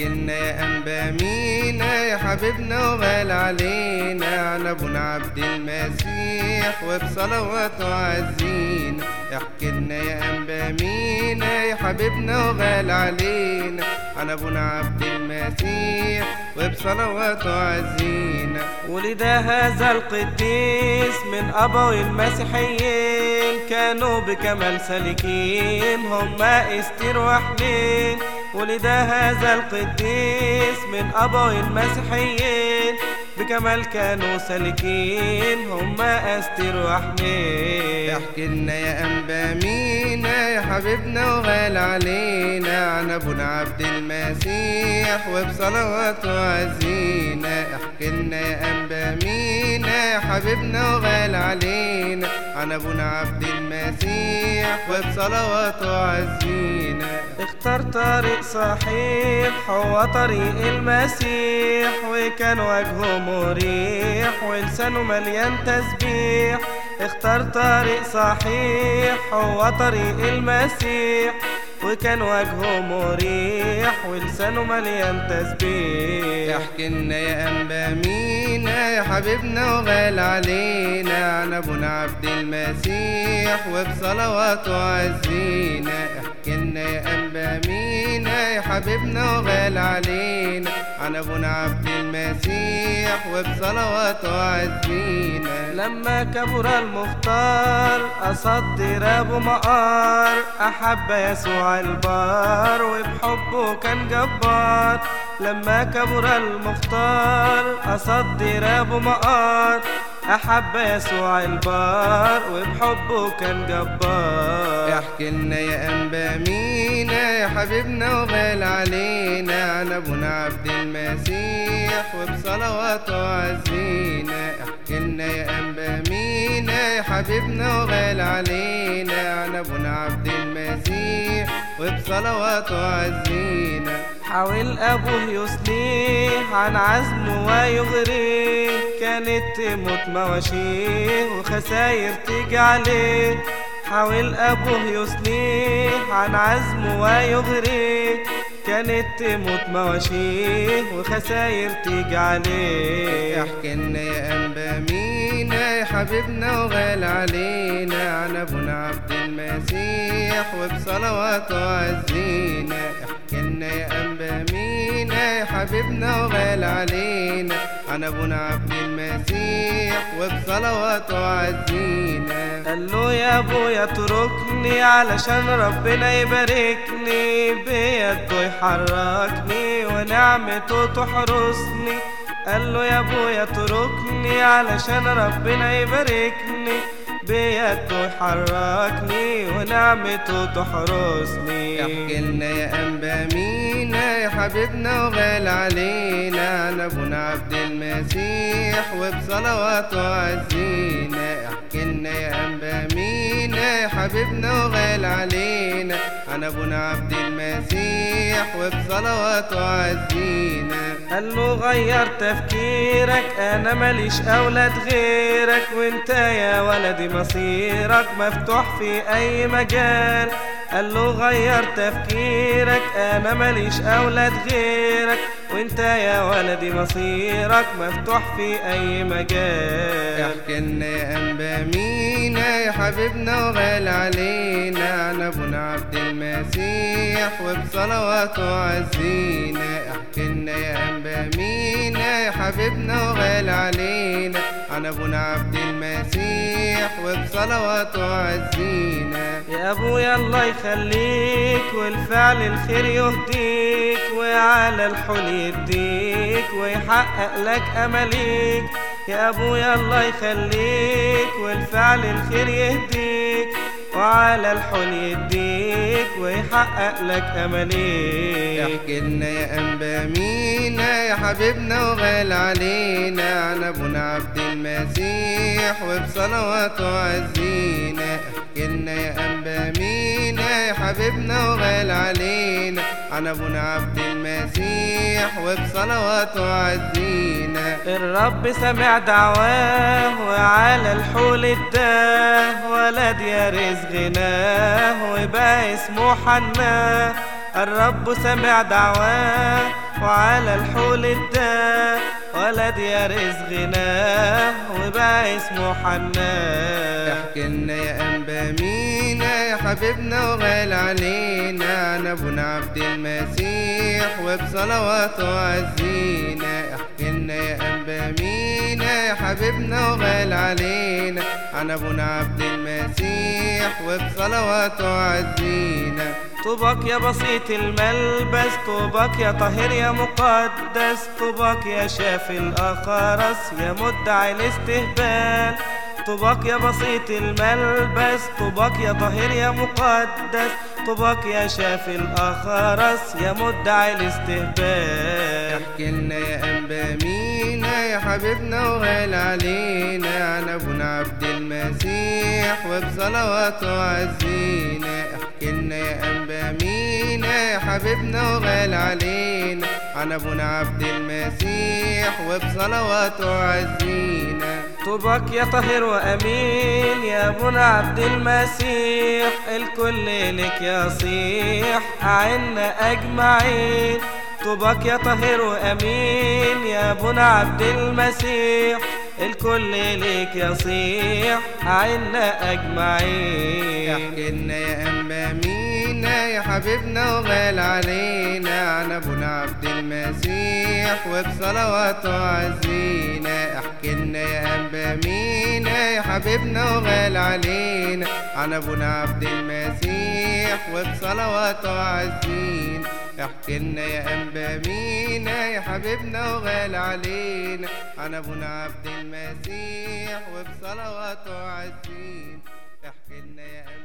احكي لنا يا انبا مينا يا حبيبنا وغال علينا عن ابونا عبد المسيح وبصلواته عزينا احكي لنا يا انبا مينا يا حبيبنا وغال علينا عن ابونا عبد المسيح وبصلواته عزينا ولد هذا القديس من أبوي المسيحيين كانوا بكمال سالكين هما استير وحنين ولد هذا القديس من أبوي المسيحيين بكمال كانوا سالكين هما استير وحنين احكي لنا يا انبا مينا يا حبيبنا وغال علينا عن ابونا عبد المسيح وبصلواته عزينا احكي لنا يا انبا مينا يا حبيبنا وغال علينا عن ابونا عبد المسيح وبصلواته عزينا اختار طريق صحيح هو طريق المسيح وكان وجهه مريح ولسانه مليان تسبيح اختار طريق صحيح هو طريق المسيح وكان وجهه مريح ولسانه مليان تسبيح احكي لنا يا انبا مينا يا حبيبنا وغال علينا عن ابونا عبد المسيح وبصلواته عزينا احكي لنا يا انبا مينا يا حبيبنا وغال علينا عن ابونا عبد المسيح وبصلواته عزينا لما كبر المختار أصدر أبو مقار أحب يسوع البار وبحبه كان جبار لما كبر المختار أصدر أبو مقار أحب يسوع البار وبحبه كان جبار احكي لنا يا انبا مينا يا حبيبنا وغال علينا عن ابونا عبد المسيح وبصلواته عزينا احكي لنا يا انبا مينا يا حبيبنا وغال علينا عن ابونا عبد المسيح وبصلواته عزينا حاول أبوه يصليه عن عزمه ويغريه كانت تموت مواشيه وخساير تيجي عليه حاول أبوه يصليه عن عزمه ويغريه كانت تموت مواشيه وخساير تيجي عليه احكي لنا يا انبا مينا يا حبيبنا وغال علينا عن ابونا عبد المسيح وبصلواته عزينا احكي لنا يا انبا مينا يا حبيبنا وغال علينا عن ابونا عبد المسيح وبصلواته عزينا قال له يا ابويا اتركني علشان ربنا يباركني بيده يحركني ونعمته تحرسني قال له يا ابويا اتركني علشان ربنا يباركني بيده يحركني ونعمته تحرسني احكي لنا يا انبا مينا يا حبيبنا وغال علينا عن ابونا عبد المسيح وبصلواته عزينا احكي لنا يا انبا مينا يا حبيبنا وغال علينا عن ابونا عبد المسيح وبصلواته عزينا قال له غير تفكيرك انا ماليش اولاد غيرك وانت يا ولدي مصيرك مفتوح في اي مجال قال له غير تفكيرك انا ماليش اولاد غيرك وانت يا ولدي مصيرك مفتوح في اي مجال احكي لنا يا انبا مينا يا حبيبنا وغال علينا عن ابونا عبد المسيح وبصلواته عزينا احكي لنا يا انبا مينا يا حبيبنا وغال علينا عن ابونا عبد المسيح وبصلواته عزينا يا ابويا الله يخليك والفعل الخير يهديك وعلى الحل يديك ويحقق لك امليك يا ابويا الله يخليك والفعل الخير يهديك وعلى الحل يديك ويحقق لك امليك احكي لنا يا انبا مينا يا حبيبنا وغال علينا عن ابونا عبد المسيح وبصلواته عزينا احكي لنا يا انبا مينا يا حبيبنا وغال علينا عن ابونا عبد المسيح وبصلواته عزينا الرب سمع دعواه وعلى الحول اداه ولد يا رزق غناه وبقى اسمه حناه الرب سمع دعواه وعلى الحول اداه ولد يرث غناه وبقى اسمه حنان احكي لنا يا انبا مينا يا حبيبنا وغالي علينا عن ابونا عبد المسيح وبصلواته عزينا احكي لنا يا انبا مينا يا حبيبنا وغالي علينا عن ابونا عبد المسيح وبصلواته عزينا طوبك يا بسيط الملبس طوبك يا طاهر يا مقدس طوبك يا شافي الأخرس يا مدعي الاستهبال طوبك يا بسيط الملبس طوبك يا طاهر يا مقدس طوبك يا شافي الأخرس يا مدعي الاستهبال احكي لنا يا انبا مينا يا حبيبنا وغالي علينا عن ابونا عبد المسيح وبصلواته عزينا احكي لنا يا انبا مينا يا حبيبنا وغالي علينا عن ابونا عبد المسيح وبصلواته عزينا طوبك يا طاهر وأمين يا ابونا عبد المسيح الكل لك يصيح أعنا أجمعين طوبك يا طاهر وأمين يا ابونا عبد المسيح الكل لك يصيح أعنا أجمعين احكي لنا يا انبا مينا يا حبيبنا وغالي علينا عن ابونا عبد المسيح وبصلواته عزينا احكي لنا يا انبا مينا يا حبيبنا وغالي علينا عن ابونا عبد المسيح وبصلواته عزينا احكي لنا يا انبا مينا يا حبيبنا وغالي علينا عن ابونا عبد المسيح وبصلواته عزينا احكي لنا يا أنبا